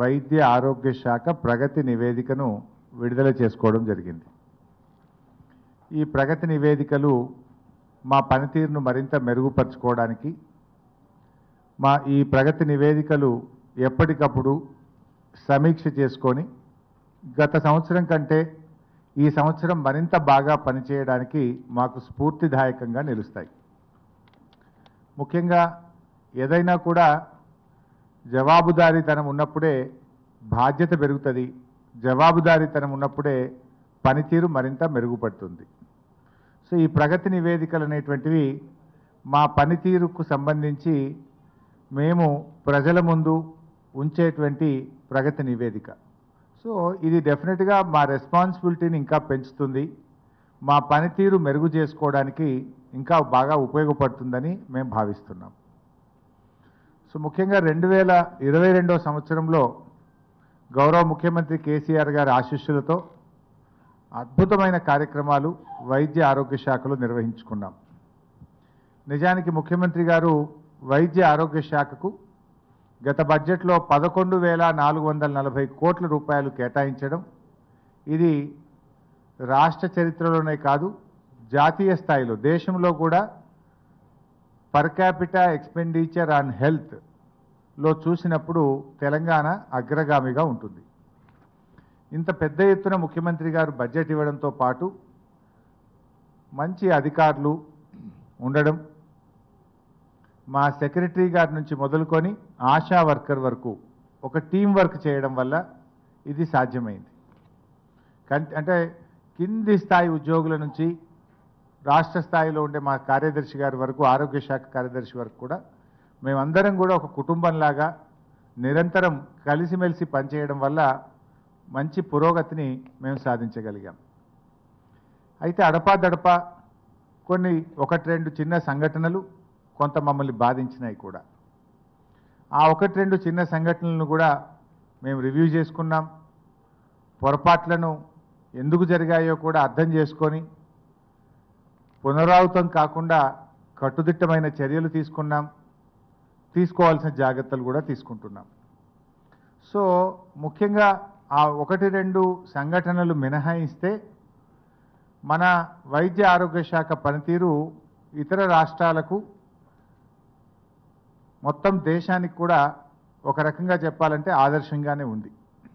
వైద్య ఆరోగ్య శాఖ ప్రగతి నివేదికను విడుదల చేసుకోవడం జరిగింది ఈ ప్రగతి నివేదికలు మా పనితీరును మరింత మెరుగుపరచుకోవడానికి మా ఈ ప్రగతి నివేదికలు ఎప్పటికప్పుడు సమీక్ష చేసుకొని గత సంవత్సరం కంటే ఈ సంవత్సరం మరింత బాగా పనిచేయడానికి మాకు స్ఫూర్తిదాయకంగా నిలుస్తాయి ముఖ్యంగా ఏదైనా కూడా జవాబుదారీతనం ఉన్నప్పుడే బాధ్యత పెరుగుతుంది జవాబుదారీతనం ఉన్నప్పుడే పనితీరు మరింత మెరుగుపడుతుంది సో ఈ ప్రగతి నివేదికలు అనేటువంటివి మా పనితీరుకు సంబంధించి మేము ప్రజల ముందు ఉంచేటువంటి ప్రగతి నివేదిక సో ఇది డెఫినెట్గా మా రెస్పాన్సిబిలిటీని ఇంకా పెంచుతుంది మా పనితీరు మెరుగు చేసుకోవడానికి ఇంకా బాగా ఉపయోగపడుతుందని మేము భావిస్తున్నాం సో ముఖ్యంగా రెండు వేల ఇరవై రెండో సంవత్సరంలో గౌరవ ముఖ్యమంత్రి కేసీఆర్ గారి ఆశీస్సులతో అద్భుతమైన కార్యక్రమాలు వైద్య ఆరోగ్య శాఖలో నిర్వహించుకున్నాం నిజానికి ముఖ్యమంత్రి గారు వైద్య ఆరోగ్య శాఖకు గత బడ్జెట్లో పదకొండు వేల నాలుగు వందల నలభై కోట్ల రూపాయలు కేటాయించడం ఇది రాష్ట్ర చరిత్రలోనే కాదు జాతీయ స్థాయిలో దేశంలో కూడా per capita expenditure on health లో చూసినప్పుడు తెలంగాణ అగ్రగామిగా ఉంటుంది ఇంత పెద్ద ఎత్తున ముఖ్యమంత్రి గారు బడ్జెట్ ఇవ్వడంతో పాటు మంచి అధికారులు ఉండడం మా సెక్రటరీ గారి నుంచి మొదలుకొని ఆశా వర్కర్ వరకు ఒక టీం వర్క్ చేయడం వల్ల ఇది సాధ్యమైంది కన్- అంటే కింది స్థాయి ఉద్యోగుల నుంచి రాష్ట్ర స్థాయిలో ఉండే మా కార్యదర్శి గారి వరకు ఆరోగ్య శాఖ కార్యదర్శి వరకు కూడా మేమందరం కూడా ఒక కుటుంబంలాగా నిరంతరం కలిసిమెలిసి పనిచేయడం వల్ల మంచి పురోగతిని మేము సాధించగలిగాం అయితే అడపాదడపా కొన్ని ఒకటి రెండు చిన్న సంఘటనలు కొంత మమ్మల్ని బాధించినాయి కూడా ఆ ఒకటి రెండు చిన్న సంఘటనలను కూడా మేము రివ్యూ చేసుకున్నాం పొరపాట్లను ఎందుకు జరిగాయో కూడా అర్థం చేసుకొని పునరావృతం కాకుండా కట్టుదిట్టమైన చర్యలు తీసుకున్నాం తీసుకోవాల్సిన జాగ్రత్తలు కూడా తీసుకుంటున్నాం సో ముఖ్యంగా ఆ ఒకటి రెండు సంఘటనలు మినహాయిస్తే మన వైద్య ఆరోగ్య శాఖ పనితీరు ఇతర రాష్ట్రాలకు మొత్తం దేశానికి కూడా ఒక రకంగా చెప్పాలంటే ఆదర్శంగానే ఉంది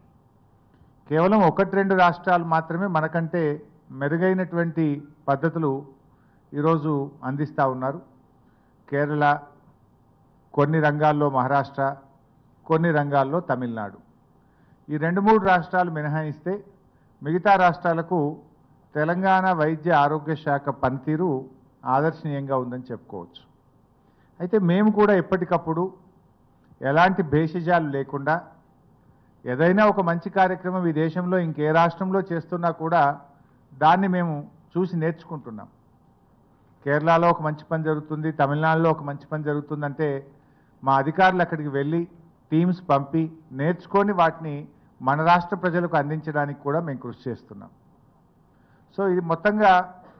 కేవలం ఒకటి రెండు రాష్ట్రాలు మాత్రమే మనకంటే మెరుగైనటువంటి పద్ధతులు ఈరోజు అందిస్తూ ఉన్నారు కేరళ కొన్ని రంగాల్లో మహారాష్ట్ర కొన్ని రంగాల్లో తమిళనాడు ఈ రెండు మూడు రాష్ట్రాలు మినహాయిస్తే మిగతా రాష్ట్రాలకు తెలంగాణ వైద్య ఆరోగ్య శాఖ పనితీరు ఆదర్శనీయంగా ఉందని చెప్పుకోవచ్చు అయితే మేము కూడా ఎప్పటికప్పుడు ఎలాంటి భేషజాలు లేకుండా ఏదైనా ఒక మంచి కార్యక్రమం ఈ దేశంలో ఇంకే రాష్ట్రంలో చేస్తున్నా కూడా దాన్ని మేము చూసి నేర్చుకుంటున్నాం కేరళలో ఒక మంచి పని జరుగుతుంది తమిళనాడులో ఒక మంచి పని జరుగుతుందంటే మా అధికారులు అక్కడికి వెళ్ళి టీమ్స్ పంపి నేర్చుకొని వాటిని మన రాష్ట్ర ప్రజలకు అందించడానికి కూడా మేము కృషి చేస్తున్నాం సో ఇది మొత్తంగా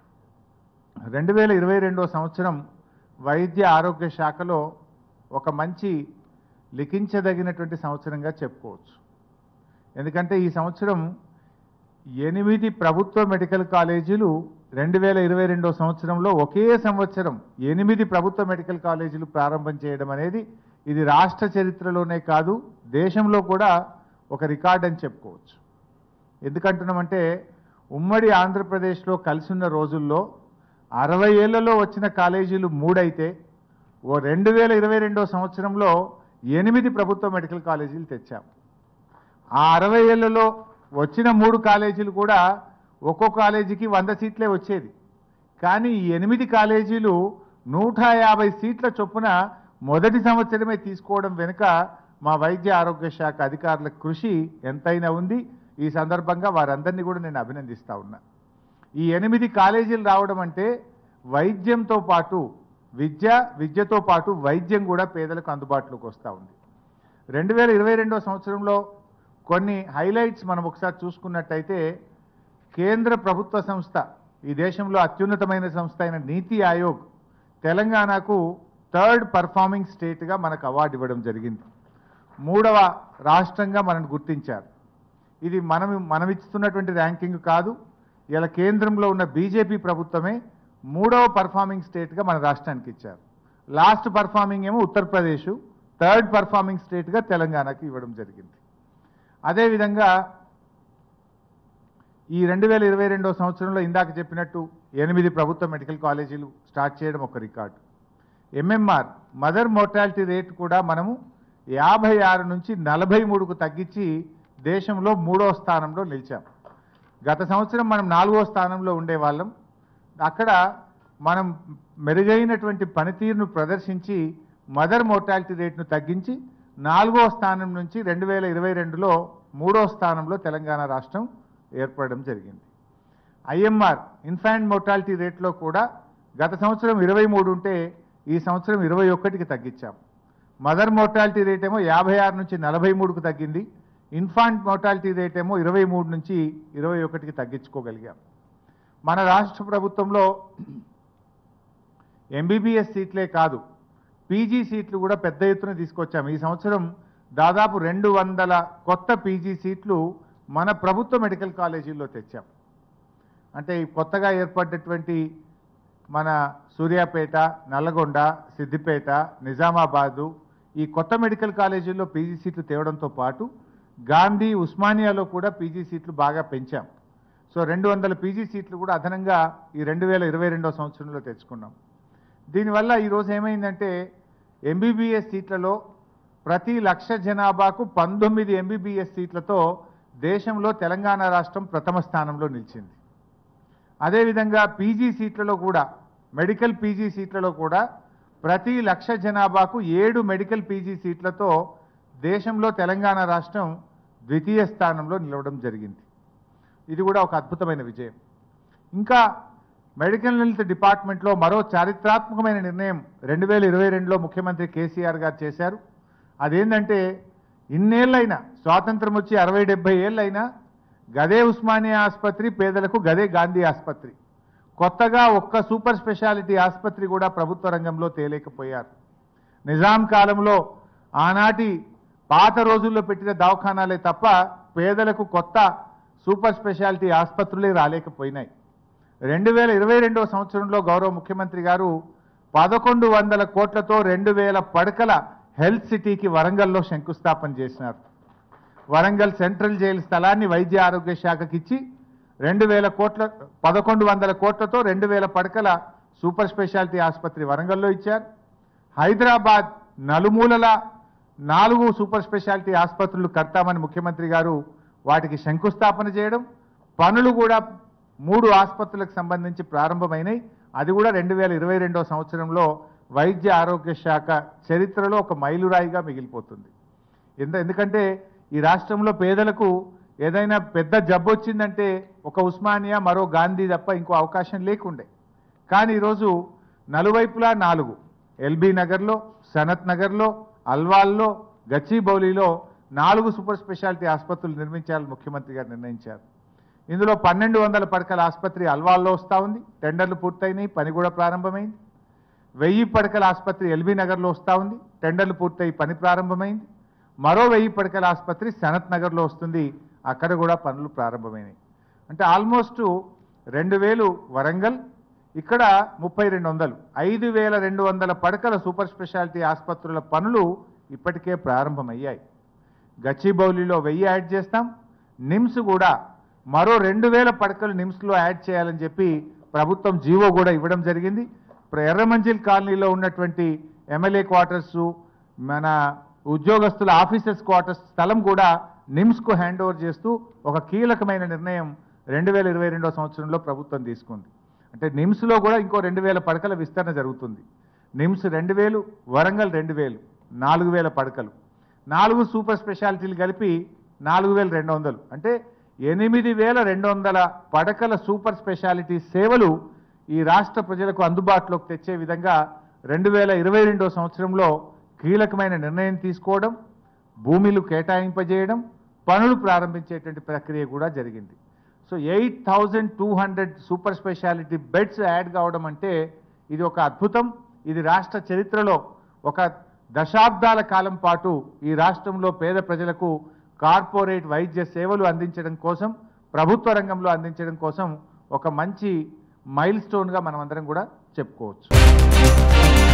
రెండు వేల ఇరవై రెండో సంవత్సరం వైద్య ఆరోగ్య శాఖలో ఒక మంచి లిఖించదగినటువంటి సంవత్సరంగా చెప్పుకోవచ్చు ఎందుకంటే ఈ సంవత్సరం ఎనిమిది ప్రభుత్వ మెడికల్ కాలేజీలు రెండు వేల ఇరవై రెండో సంవత్సరంలో ఒకే సంవత్సరం ఎనిమిది ప్రభుత్వ మెడికల్ కాలేజీలు ప్రారంభం చేయడం అనేది ఇది రాష్ట్ర చరిత్రలోనే కాదు దేశంలో కూడా ఒక రికార్డ్ అని చెప్పుకోవచ్చు ఎందుకంటున్నామంటే ఉమ్మడి ఆంధ్రప్రదేశ్లో కలిసి ఉన్న రోజుల్లో అరవై ఏళ్లలో వచ్చిన కాలేజీలు మూడైతే ఓ రెండు వేల ఇరవై రెండో సంవత్సరంలో ఎనిమిది ప్రభుత్వ మెడికల్ కాలేజీలు తెచ్చాం ఆ అరవై ఏళ్లలో వచ్చిన మూడు కాలేజీలు కూడా ఒక్కో కాలేజీకి వంద సీట్లే వచ్చేది కానీ ఈ ఎనిమిది కాలేజీలు నూట యాభై సీట్ల చొప్పున మొదటి సంవత్సరమే తీసుకోవడం వెనుక మా వైద్య ఆరోగ్య శాఖ అధికారుల కృషి ఎంతైనా ఉంది ఈ సందర్భంగా వారందరినీ కూడా నేను అభినందిస్తా ఉన్నా ఈ ఎనిమిది కాలేజీలు రావడం అంటే వైద్యంతో పాటు విద్య విద్యతో పాటు వైద్యం కూడా పేదలకు అందుబాటులోకి వస్తూ ఉంది రెండు వేల ఇరవై రెండో సంవత్సరంలో కొన్ని హైలైట్స్ మనం ఒకసారి చూసుకున్నట్టయితే కేంద్ర ప్రభుత్వ సంస్థ ఈ దేశంలో అత్యున్నతమైన సంస్థ అయిన నీతి ఆయోగ్ తెలంగాణకు థర్డ్ పర్ఫార్మింగ్ స్టేట్గా మనకు అవార్డు ఇవ్వడం జరిగింది మూడవ రాష్ట్రంగా మనల్ని గుర్తించారు ఇది మనం మనం ఇస్తున్నటువంటి ర్యాంకింగ్ కాదు ఇలా కేంద్రంలో ఉన్న బీజేపీ ప్రభుత్వమే మూడవ పర్ఫార్మింగ్ స్టేట్గా మన రాష్ట్రానికి ఇచ్చారు లాస్ట్ పర్ఫార్మింగ్ ఏమో ఉత్తరప్రదేశ్ థర్డ్ పర్ఫార్మింగ్ స్టేట్గా తెలంగాణకి ఇవ్వడం జరిగింది అదేవిధంగా ఈ రెండు వేల ఇరవై రెండో సంవత్సరంలో ఇందాక చెప్పినట్టు ఎనిమిది ప్రభుత్వ మెడికల్ కాలేజీలు స్టార్ట్ చేయడం ఒక record MMR mother mortality rate కూడా మనము యాభై ఆరు నుంచి నలభై మూడుకు తగ్గించి దేశంలో మూడో స్థానంలో నిలిచాం గత సంవత్సరం మనం నాలుగో స్థానంలో ఉండేవాళ్ళం అక్కడ మనం మెరుగైనటువంటి పనితీరును ప్రదర్శించి మదర్ మోర్టాలిటీ రేట్ను తగ్గించి నాలుగో స్థానం నుంచి రెండు వేల ఇరవై రెండులో మూడో స్థానంలో తెలంగాణ రాష్ట్రం ఏర్పడడం జరిగింది ఐఎంఆర్ ఇన్ఫాంట్ మోర్టాలిటీ రేట్లో కూడా గత సంవత్సరం ఇరవై మూడు ఉంటే ఈ సంవత్సరం ఇరవై ఒక్కటికి తగ్గించాం మదర్ మోర్టాలిటీ రేట్ ఏమో యాభై ఆరు నుంచి నలభై మూడుకు తగ్గింది ఇన్ఫాంట్ మోర్టాలిటీ రేట్ ఏమో ఇరవై మూడు నుంచి ఇరవై ఒకటికి తగ్గించుకోగలిగాం మన రాష్ట్ర ప్రభుత్వంలో ఎంబీబీఎస్ సీట్లే కాదు పీజీ సీట్లు కూడా పెద్ద ఎత్తున తీసుకొచ్చాం ఈ సంవత్సరం దాదాపు రెండు వందల కొత్త పీజీ సీట్లు మన ప్రభుత్వ మెడికల్ కాలేజీల్లో తెచ్చాం అంటే ఈ కొత్తగా ఏర్పడ్డటువంటి మన సూర్యాపేట నల్లగొండ సిద్దిపేట నిజామాబాదు ఈ కొత్త మెడికల్ కాలేజీల్లో పీజీ సీట్లు తేవడంతో పాటు గాంధీ ఉస్మానియాలో కూడా పీజీ సీట్లు బాగా పెంచాం సో రెండు వందల పీజీ సీట్లు కూడా అదనంగా ఈ రెండు వేల ఇరవై రెండో సంవత్సరంలో తెచ్చుకున్నాం దీనివల్ల ఈరోజు ఏమైందంటే ఎంబీబీఎస్ సీట్లలో ప్రతి లక్ష జనాభాకు పంతొమ్మిది ఎంబీబీఎస్ సీట్లతో దేశంలో తెలంగాణ రాష్ట్రం ప్రథమ స్థానంలో నిలిచింది అదేవిధంగా పీజీ సీట్లలో కూడా మెడికల్ పీజీ సీట్లలో కూడా ప్రతి లక్ష జనాభాకు ఏడు మెడికల్ పీజీ సీట్లతో దేశంలో తెలంగాణ రాష్ట్రం ద్వితీయ స్థానంలో నిలవడం జరిగింది ఇది కూడా ఒక అద్భుతమైన విజయం ఇంకా మెడికల్ హెల్త్ డిపార్ట్మెంట్లో మరో చారిత్రాత్మకమైన నిర్ణయం రెండు వేల ఇరవై రెండులో ముఖ్యమంత్రి కేసీఆర్ గారు చేశారు అదేంటంటే ఇన్నేళ్ళైనా స్వాతంత్రం వచ్చి అరవై డెబ్బై ఏళ్ళైనా గదే ఉస్మానియా ఆసుపత్రి పేదలకు గదే గాంధీ ఆసుపత్రి కొత్తగా ఒక్క సూపర్ స్పెషాలిటీ ఆసుపత్రి కూడా ప్రభుత్వ రంగంలో తేలేకపోయారు నిజాం కాలంలో ఆనాటి పాత రోజుల్లో పెట్టిన దవాఖానాలే తప్ప పేదలకు కొత్త సూపర్ స్పెషాలిటీ ఆసుపత్రులే రాలేకపోయినాయి రెండు వేల ఇరవై రెండవ సంవత్సరంలో గౌరవ ముఖ్యమంత్రి గారు పదకొండు వందల కోట్లతో రెండు వేల పడకల హెల్త్ సిటీకి వరంగల్లో శంకుస్థాపన చేసినారు వరంగల్ సెంట్రల్ జైలు స్థలాన్ని వైద్య ఆరోగ్య శాఖకి ఇచ్చి రెండు వేల కోట్ల పదకొండు వందల కోట్లతో రెండు వేల పడకల సూపర్ స్పెషాలిటీ ఆసుపత్రి వరంగల్లో ఇచ్చారు హైదరాబాద్ నలుమూలల నాలుగు సూపర్ స్పెషాలిటీ ఆసుపత్రులు కడతామని ముఖ్యమంత్రి గారు వాటికి శంకుస్థాపన చేయడం పనులు కూడా మూడు ఆసుపత్రులకు సంబంధించి ప్రారంభమైనాయి అది కూడా రెండు వేల ఇరవై రెండో సంవత్సరంలో వైద్య ఆరోగ్య శాఖ చరిత్రలో ఒక మైలురాయిగా మిగిలిపోతుంది ఎందు ఎందుకంటే ఈ రాష్ట్రంలో పేదలకు ఏదైనా పెద్ద జబ్బు వచ్చిందంటే ఒక ఉస్మానియా మరో గాంధీ తప్ప ఇంకో అవకాశం లేకుండే కానీ ఈరోజు నలువైపులా నాలుగు ఎల్బీ నగర్లో సనత్ నగర్లో అల్వాల్లో గచ్చిబౌలిలో నాలుగు సూపర్ స్పెషాలిటీ ఆసుపత్రులు నిర్మించాలని ముఖ్యమంత్రి గారు నిర్ణయించారు ఇందులో పన్నెండు వందల పడకల ఆసుపత్రి అల్వాల్లో వస్తూ ఉంది టెండర్లు పూర్తయినాయి పని కూడా ప్రారంభమైంది వెయ్యి పడకల ఆసుపత్రి ఎల్బీ నగర్లో వస్తూ ఉంది టెండర్లు పూర్తయి పని ప్రారంభమైంది మరో వెయ్యి పడకల ఆసుపత్రి సనత్ నగర్లో వస్తుంది అక్కడ కూడా పనులు ప్రారంభమైనాయి అంటే ఆల్మోస్ట్ రెండు వేలు వరంగల్ ఇక్కడ ముప్పై రెండు వందలు ఐదు వేల రెండు వందల పడకల సూపర్ స్పెషాలిటీ ఆసుపత్రుల పనులు ఇప్పటికే ప్రారంభమయ్యాయి గచ్చిబౌలిలో వెయ్యి యాడ్ చేస్తాం నిమ్స్ కూడా మరో రెండు వేల పడకలు నిమ్స్లో యాడ్ చేయాలని చెప్పి ప్రభుత్వం జీవో కూడా ఇవ్వడం జరిగింది ఇప్పుడు ఎర్రమంజిల్ కాలనీలో ఉన్నటువంటి ఎమ్మెల్యే క్వార్టర్స్ మన ఉద్యోగస్తుల ఆఫీసర్స్ క్వార్టర్స్ స్థలం కూడా నిమ్స్కు హ్యాండ్ ఓవర్ చేస్తూ ఒక కీలకమైన నిర్ణయం రెండు వేల ఇరవై రెండో సంవత్సరంలో ప్రభుత్వం తీసుకుంది అంటే నిమ్స్లో కూడా ఇంకో రెండు వేల పడకల విస్తరణ జరుగుతుంది నిమ్స్ రెండు వేలు వరంగల్ రెండు వేలు నాలుగు వేల పడకలు నాలుగు సూపర్ స్పెషాలిటీలు కలిపి నాలుగు వేల రెండు వందలు అంటే ఎనిమిది వేల రెండు వందల పడకల సూపర్ స్పెషాలిటీ సేవలు ఈ రాష్ట్ర ప్రజలకు అందుబాటులోకి తెచ్చే విధంగా రెండు వేల ఇరవై రెండో సంవత్సరంలో కీలకమైన నిర్ణయం తీసుకోవడం భూమిలు కేటాయింపజేయడం పనులు ప్రారంభించేటువంటి ప్రక్రియ కూడా జరిగింది so eight thousand two hundred super speciality beds add కావడం అంటే ఇది ఒక అద్భుతం ఇది రాష్ట్ర చరిత్రలో ఒక దశాబ్దాల కాలం పాటు ఈ రాష్ట్రంలో పేద ప్రజలకు కార్పొరేట్ వైద్య సేవలు అందించడం కోసం ప్రభుత్వ రంగంలో అందించడం కోసం ఒక మంచి మైల్ స్టోన్గా మనం అందరం కూడా చెప్పుకోవచ్చు